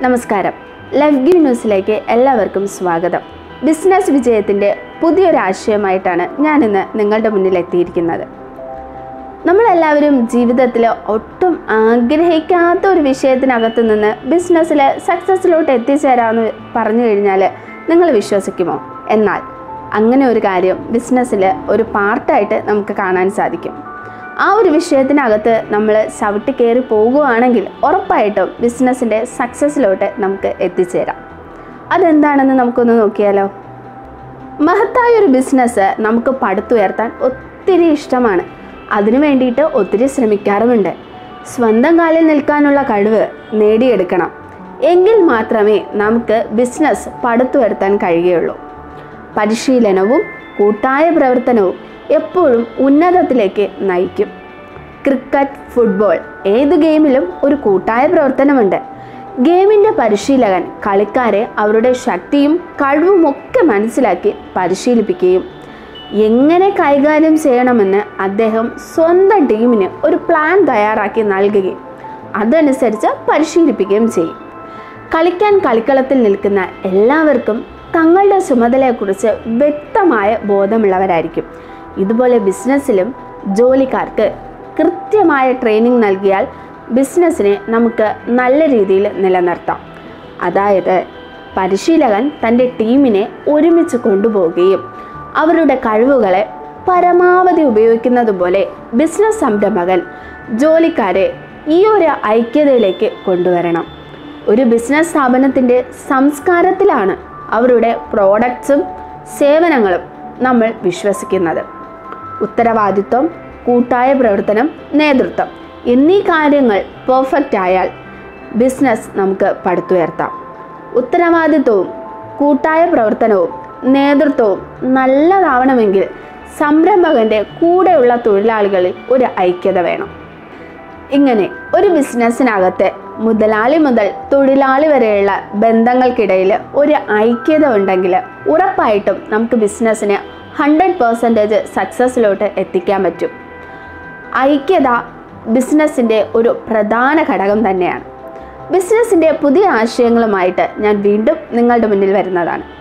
നമസ്കാരം ലവ്ഗി ന്യൂസിലേക്ക് എല്ലാവർക്കും സ്വാഗതം ബിസിനസ് വിജയത്തിൻ്റെ പുതിയൊരു ആശയമായിട്ടാണ് ഞാനിന്ന് നിങ്ങളുടെ മുന്നിൽ എത്തിയിരിക്കുന്നത് നമ്മളെല്ലാവരും ജീവിതത്തിൽ ഒട്ടും ആഗ്രഹിക്കാത്ത ഒരു വിഷയത്തിനകത്ത് നിന്ന് ബിസിനസ്സിൽ സക്സസ്സിലോട്ട് എത്തിച്ചേരാമെന്ന് പറഞ്ഞു കഴിഞ്ഞാൽ നിങ്ങൾ വിശ്വസിക്കുമോ എന്നാൽ അങ്ങനെ ഒരു കാര്യം ബിസിനസ്സിൽ ഒരു പാർട്ടായിട്ട് നമുക്ക് കാണാൻ സാധിക്കും ആ ഒരു വിഷയത്തിനകത്ത് നമ്മൾ ചവിട്ടി കയറി പോകുകയാണെങ്കിൽ ഉറപ്പായിട്ടും ബിസിനസ്സിൻ്റെ സക്സസ്സിലോട്ട് നമുക്ക് എത്തിച്ചേരാം അതെന്താണെന്ന് നമുക്കൊന്ന് നോക്കിയാലോ മഹത്തായ ഒരു ബിസിനസ് നമുക്ക് പടുത്തുയർത്താൻ ഒത്തിരി ഇഷ്ടമാണ് അതിനു വേണ്ടിയിട്ട് ഒത്തിരി ശ്രമിക്കാറുമുണ്ട് സ്വന്തം കാലിൽ നിൽക്കാനുള്ള കഴിവ് നേടിയെടുക്കണം എങ്കിൽ മാത്രമേ നമുക്ക് ബിസിനസ് പടുത്തുയർത്താൻ കഴിയുകയുള്ളൂ പരിശീലനവും കൂട്ടായ പ്രവർത്തനവും എപ്പോഴും ഉന്നതത്തിലേക്ക് നയിക്കും ക്രിക്കറ്റ് ഫുട്ബോൾ ഏത് ഗെയിമിലും ഒരു കൂട്ടായ പ്രവർത്തനമുണ്ട് ഗെയിമിൻ്റെ പരിശീലകൻ കളിക്കാരെ അവരുടെ ശക്തിയും കഴിവും ഒക്കെ മനസ്സിലാക്കി പരിശീലിപ്പിക്കുകയും എങ്ങനെ കൈകാര്യം ചെയ്യണമെന്ന് അദ്ദേഹം സ്വന്തം ടീമിന് ഒരു പ്ലാൻ തയ്യാറാക്കി നൽകുകയും അതനുസരിച്ച് പരിശീലിപ്പിക്കുകയും ചെയ്യും കളിക്കാൻ കളിക്കളത്തിൽ നിൽക്കുന്ന എല്ലാവർക്കും തങ്ങളുടെ ചുമതലയെക്കുറിച്ച് വ്യക്തമായ ബോധമുള്ളവരായിരിക്കും ഇതുപോലെ ബിസിനസ്സിലും ജോലിക്കാർക്ക് കൃത്യമായ ട്രെയിനിങ് നൽകിയാൽ ബിസിനസ്സിനെ നമുക്ക് നല്ല രീതിയിൽ നിലനിർത്താം അതായത് പരിശീലകൻ തൻ്റെ ടീമിനെ ഒരുമിച്ച് കൊണ്ടുപോവുകയും അവരുടെ കഴിവുകളെ പരമാവധി ഉപയോഗിക്കുന്നത് പോലെ ബിസിനസ് സംരംഭകൻ ജോലിക്കാരെ ഈ ഒരു ഐക്യതയിലേക്ക് കൊണ്ടുവരണം ഒരു ബിസിനസ് സ്ഥാപനത്തിൻ്റെ സംസ്കാരത്തിലാണ് അവരുടെ പ്രോഡക്ട്സും സേവനങ്ങളും നമ്മൾ വിശ്വസിക്കുന്നത് ഉത്തരവാദിത്വം കൂട്ടായ പ്രവർത്തനം നേതൃത്വം എന്നീ കാര്യങ്ങൾ പെർഫെക്റ്റ് ആയാൽ ബിസിനസ് നമുക്ക് പടുത്തുയർത്താം ഉത്തരവാദിത്വവും കൂട്ടായ പ്രവർത്തനവും നേതൃത്വവും നല്ലതാവണമെങ്കിൽ സംരംഭകൻ്റെ കൂടെയുള്ള തൊഴിലാളികളിൽ ഒരു ഐക്യത വേണം ഇങ്ങനെ ഒരു ബിസിനസ്സിനകത്ത് മുതലാളി മുതൽ തൊഴിലാളി വരെയുള്ള ബന്ധങ്ങൾക്കിടയിൽ ഒരു ഐക്യത ഉണ്ടെങ്കിൽ ഉറപ്പായിട്ടും നമുക്ക് ബിസിനസ്സിനെ ഹൺഡ്രഡ് പേഴ്സൻറ്റേജ് സക്സസ്സിലോട്ട് എത്തിക്കാൻ പറ്റും ഐക്യത ബിസിനസ്സിൻ്റെ ഒരു പ്രധാന ഘടകം തന്നെയാണ് ബിസിനസ്സിൻ്റെ പുതിയ ആശയങ്ങളുമായിട്ട് ഞാൻ വീണ്ടും നിങ്ങളുടെ മുന്നിൽ വരുന്നതാണ്